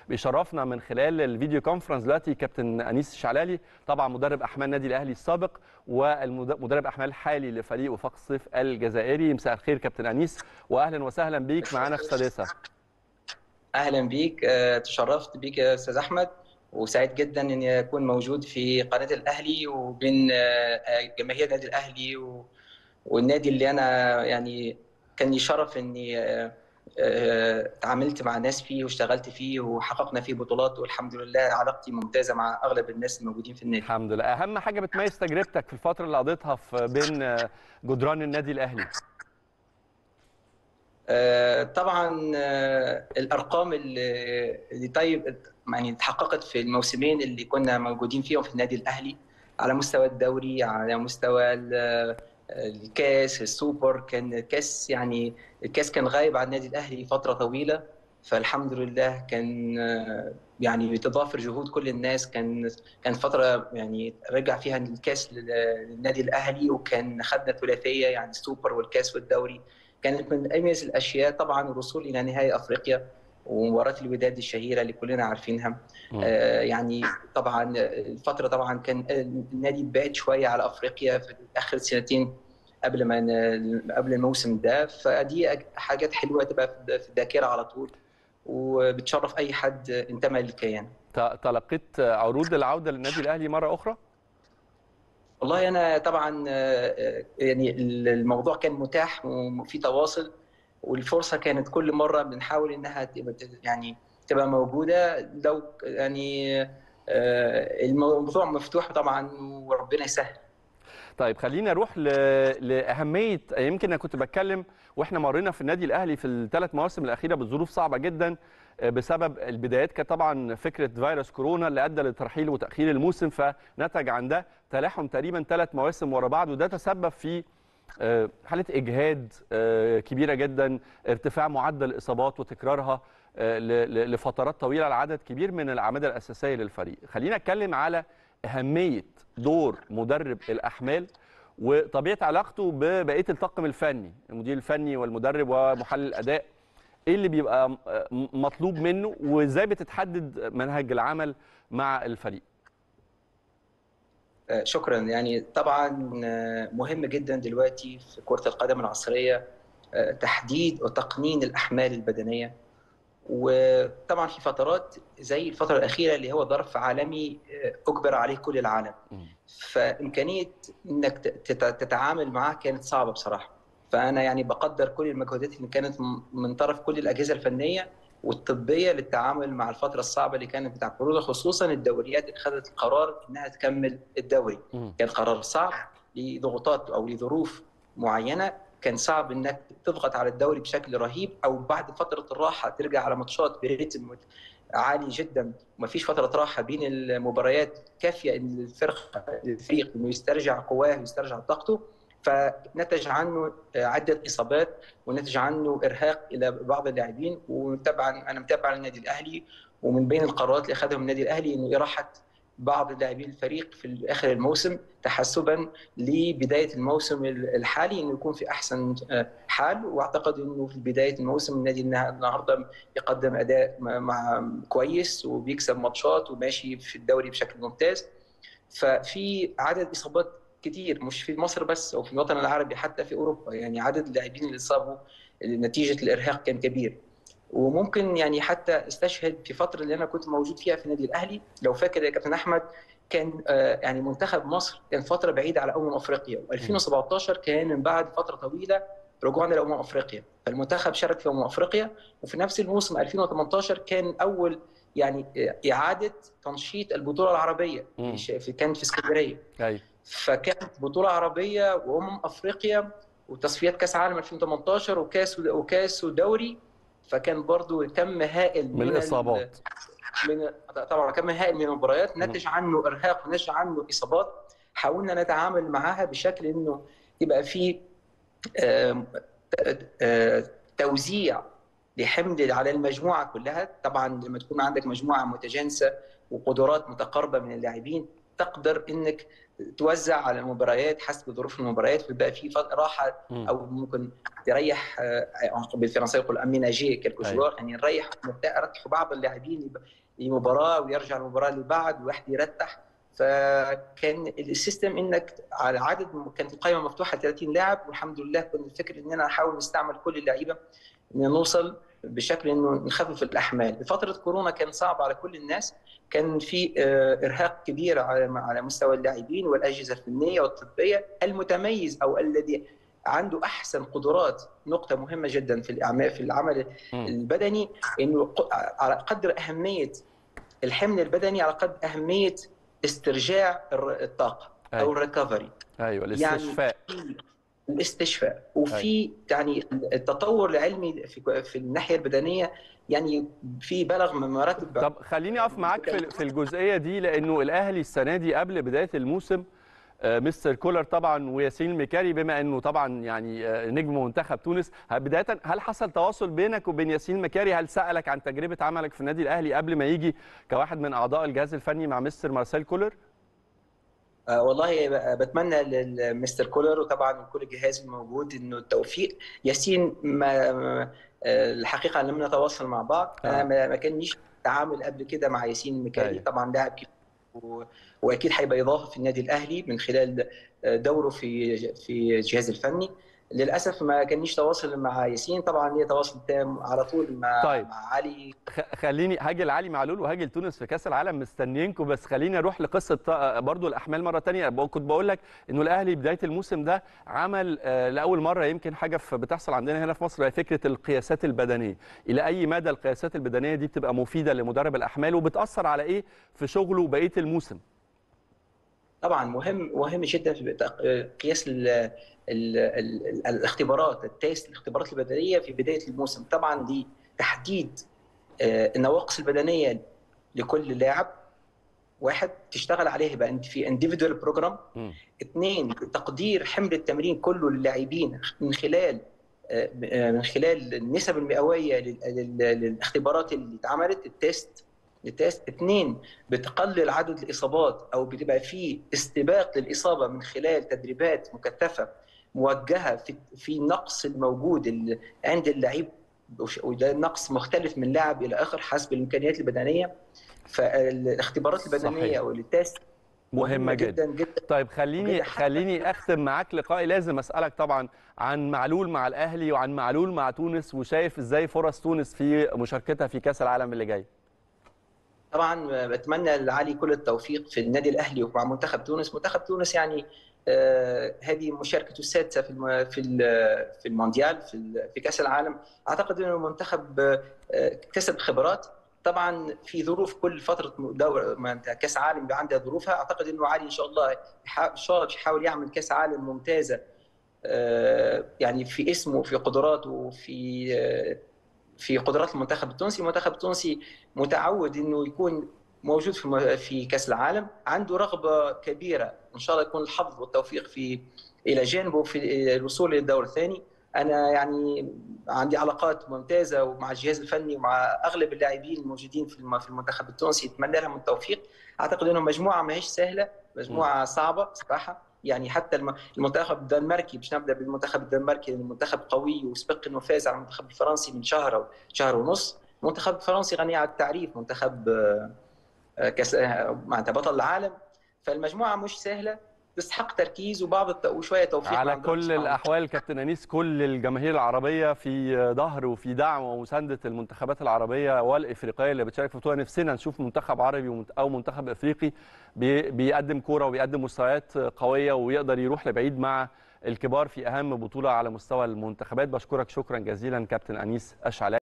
بيشرفنا من خلال الفيديو كونفرنس دلوقتي كابتن انيس الشعلالي طبعا مدرب احمال النادي الاهلي السابق والمدرب احمال الحالي لفريق وفاق الصيف الجزائري مساء الخير كابتن انيس واهلا وسهلا بيك معانا في السادسه اهلا بيك آه، تشرفت بيك يا استاذ احمد وسعيد جدا اني اكون موجود في قناه الاهلي وبين آه، جماهير النادي الاهلي و- والنادي اللي انا يعني كان لي شرف اني آه، آه، تعاملت مع ناس فيه واشتغلت فيه وحققنا فيه بطولات والحمد لله علاقتي ممتازه مع اغلب الناس الموجودين في النادي الحمد لله اهم حاجه بتميز تجربتك في الفتره اللي قضيتها في بين آه، جدران النادي الاهلي آه، طبعا آه، الارقام اللي اللي طيب يعني اتحققت في الموسمين اللي كنا موجودين فيهم في النادي الاهلي على مستوى الدوري على مستوى ال- الكاس السوبر كان الكاس يعني الكاس كان غايب عن النادي الاهلي فتره طويله فالحمد لله كان آه، يعني بتضافر جهود كل الناس كان كان فتره يعني رجع فيها الكاس لل- للنادي الاهلي وكان خدنا ثلاثيه يعني السوبر والكاس والدوري كانت من اميز الاشياء طبعا الوصول الى نهائي افريقيا ومباراه الوداد الشهيره اللي كلنا عارفينها مم. آه، يعني طبعا الفتره طبعا كان النادي بعد شويه على افريقيا في اخر سنتين قبل ما ن- قبل الموسم ده فدي حاجات حلوه تبقى في الذاكره على طول وبتشرف اي حد انتمى للكيان ت- تلقيت عروض العوده للنادي الاهلي مره اخرى والله انا طبعا آه، يعني الموضوع كان متاح وفي تواصل والفرصه كانت كل مره بنحاول انها تبقى يعني تبقى موجوده لو يعني آه، الموضوع مفتوح طبعا وربنا يسهل طيب خلينا نروح ل... لاهميه يمكن انا كنت بتكلم واحنا مرينا في النادي الاهلي في الثلاث مواسم الاخيره بظروف صعبه جدا آه، بسبب البدايات كانت طبعا فكره فيروس كورونا اللي ادى لترحيل وتاخير الموسم فنتج عن ده تلاحم تقريبا ثلاث مواسم ورا بعض وده تسبب في آه، حاله اجهاد آه، كبيره جدا ارتفاع معدل الاصابات وتكرارها آه، ل- ل- لفترات طويله على عدد كبير من الاعمده الاساسيه للفريق خلينا اتكلم على اهميه دور مدرب الاحمال وطبيعه علاقته ببقيه الطاقم الفني المدير الفني والمدرب ومحلل الاداء ايه اللي بيبقى م- مطلوب منه وازاي بتتحدد منهج العمل مع الفريق آه، شكرا يعني طبعا آه، مهم جدا دلوقتي في كرة القدم العصرية آه، تحديد وتقنين الأحمال البدنية وطبعا في فترات زي الفترة الأخيرة اللي هو ظرف عالمي آه، أجبر عليه كل العالم فإمكانية إنك ت- تت- تتعامل معاه كانت صعبة بصراحة فأنا يعني بقدر كل المجهودات اللي كانت م- من طرف كل الأجهزة الفنية والطبية للتعامل مع الفترة الصعبة اللي كانت بتاع كورونا خصوصا الدوريات اللي خدت القرار إنها تكمل الدوري مم. كان قرار صعب لضغوطات او لظروف معينه كان صعب انك تضغط على الدوري بشكل رهيب او بعد فتره الراحه ترجع على ماتشات بريتم عالي جدا ومفيش فتره راحه بين المباريات كافيه ان الفرق الفريق انه يسترجع قواه ويسترجع طاقته فنتج عنه عده اصابات ونتج عنه ارهاق الى بعض اللاعبين وطبعا انا متابع النادي الاهلي ومن بين القرارات اللي اخذها النادي الاهلي انه اراحه بعض لاعبي الفريق في اخر الموسم تحسبا لبدايه الموسم الحالي انه يكون في احسن حال واعتقد انه في بدايه الموسم النادي النهارده يقدم اداء مع كويس وبيكسب ماتشات وماشي في الدوري بشكل ممتاز ففي عدد اصابات كتير مش في مصر بس او في الوطن العربي حتى في اوروبا يعني عدد اللاعبين اللي اصابوا نتيجه الارهاق كان كبير وممكن يعني حتى استشهد في فتره اللي انا كنت موجود فيها في النادي الاهلي لو فاكر يا كابتن احمد كان يعني منتخب مصر كان فتره بعيده على امم افريقيا و2017 كان من بعد فتره طويله رجوعنا لامم افريقيا فالمنتخب شارك في امم افريقيا وفي نفس الموسم 2018 كان اول يعني اعاده تنشيط البطوله العربيه في كانت في اسكندريه ايوه فكانت بطوله عربيه وامم افريقيا وتصفيات كاس عالم 2018 وكاس وكاس ودوري فكان برضو كم هائل من, من الاصابات من طبعا كم هائل من المباريات نتج عنه ارهاق ونتج عنه اصابات حاولنا نتعامل معاها بشكل انه يبقى في توزيع لحمل على المجموعه كلها طبعا لما تكون عندك مجموعه متجانسه وقدرات متقاربه من اللاعبين تقدر انك توزع على المباريات حسب ظروف المباريات ويبقى في راحه او ممكن تريح بالفرنسيه يقول اميناجي كيلكو جوار يعني نريح نرتاح بعض اللاعبين لمباراه ويرجع المباراه اللي بعد الواحد يرتاح فكان السيستم انك على عدد كانت القائمه مفتوحه 30 لاعب والحمد لله كنا الفكر اننا نحاول نستعمل كل اللعيبه ان نوصل بشكل انه نخفف الاحمال فتره كورونا كان صعب على كل الناس كان في ارهاق كبير على مستوى اللاعبين والاجهزه الفنيه والطبيه المتميز او الذي عنده احسن قدرات نقطه مهمه جدا في الاعمال في العمل البدني انه على قدر اهميه الحمل البدني على قدر اهميه استرجاع الطاقه او أيوة. الريكفري ايوه الاستشفاء يعني الاستشفاء وفي يعني التطور العلمي في في الناحيه البدنيه يعني في بلغ من مراتب طب خليني اقف معاك في في الجزئيه دي لانه الاهلي السنه دي قبل بدايه الموسم مستر كولر طبعا وياسين المكاري بما انه طبعا يعني نجم منتخب تونس بدايه هل حصل تواصل بينك وبين ياسين المكاري هل سالك عن تجربه عملك في النادي الاهلي قبل ما يجي كواحد من اعضاء الجهاز الفني مع مستر مارسيل كولر آه والله بتمنى لمستر كولر وطبعا كل الجهاز الموجود انه التوفيق ياسين ما الحقيقه لم نتواصل مع بعض آه. انا ما كانش تعامل قبل كده مع ياسين المكاري طبعا لاعب واكيد هيبقى اضافه في النادي الاهلي من خلال دوره في في الجهاز الفني للاسف ما كانش تواصل مع ياسين طبعا ليه تواصل تام على طول مع طيب. مع علي خليني هاجي لعلي معلول وهاجي لتونس في كاس العالم مستنيينكم بس خليني اروح لقصه برضو الاحمال مره ثانيه كنت بقول لك انه الاهلي بدايه الموسم ده عمل لاول مره يمكن حاجه بتحصل عندنا هنا في مصر هي فكره القياسات البدنيه الى اي مدى القياسات البدنيه دي بتبقى مفيده لمدرب الاحمال وبتاثر على ايه في شغله بقيه الموسم طبعا مهم مهم جدا في قياس ال ال ال الاختبارات التيست الاختبارات البدنيه في بدايه الموسم طبعا دي تحديد النواقص البدنيه لكل لاعب واحد تشتغل عليه يبقى انت في انديفيدوال بروجرام اثنين تقدير حمل التمرين كله للاعبين من خلال من خلال النسب المئويه للاختبارات اللي اتعملت التيست التيست اثنين بتقلل عدد الاصابات او بتبقى في استباق للاصابه من خلال تدريبات مكثفه موجهه في في النقص الموجود عند اللعيب وده نقص مختلف من لاعب الى اخر حسب الامكانيات البدنيه فالاختبارات البدنيه صحيح. او التيست مهمه جدا. جدا جدا طيب خليني خليني اختم معاك لقائي لازم اسالك طبعا عن معلول مع الاهلي وعن معلول مع تونس وشايف ازاي فرص تونس في مشاركتها في كاس العالم اللي جاي طبعا بتمنى لعلي كل التوفيق في النادي الاهلي ومع منتخب تونس منتخب تونس يعني آه هذه مشاركته السادسه في الم... في ال... في المونديال في ال... في كاس العالم اعتقد انه المنتخب آه اكتسب خبرات طبعا في ظروف كل فتره دور كاس عالم عندها ظروفها اعتقد انه علي ان شاء الله ان شاء الله يحاول يعمل كاس عالم ممتازه آه يعني في اسمه وفي قدراته وفي في قدرات المنتخب التونسي، المنتخب التونسي متعود انه يكون موجود في في كاس العالم، عنده رغبه كبيره ان شاء الله يكون الحظ والتوفيق في الى جانبه في الوصول للدور الثاني، انا يعني عندي علاقات ممتازه مع الجهاز الفني ومع اغلب اللاعبين الموجودين في المنتخب التونسي اتمنى لهم التوفيق، اعتقد انه مجموعه ما هيش سهله، مجموعه صعبه صراحه، يعني حتى المنتخب الدنماركي باش نبدا بالمنتخب الدنماركي المنتخب قوي وسبق انه فاز على المنتخب الفرنسي من شهر او شهر ونص المنتخب الفرنسي غني عن التعريف منتخب كاس معناتها بطل العالم فالمجموعه مش سهله تستحق تركيز وبعض الت... وشويه توفيق على كل الاحوال كابتن انيس كل الجماهير العربيه في ظهر وفي دعم ومسانده المنتخبات العربيه والافريقيه اللي بتشارك في البطوله نفسنا نشوف منتخب عربي او منتخب افريقي بي... بيقدم كوره وبيقدم مستويات قويه ويقدر يروح لبعيد مع الكبار في اهم بطوله على مستوى المنتخبات بشكرك شكرا جزيلا كابتن انيس اشعلاني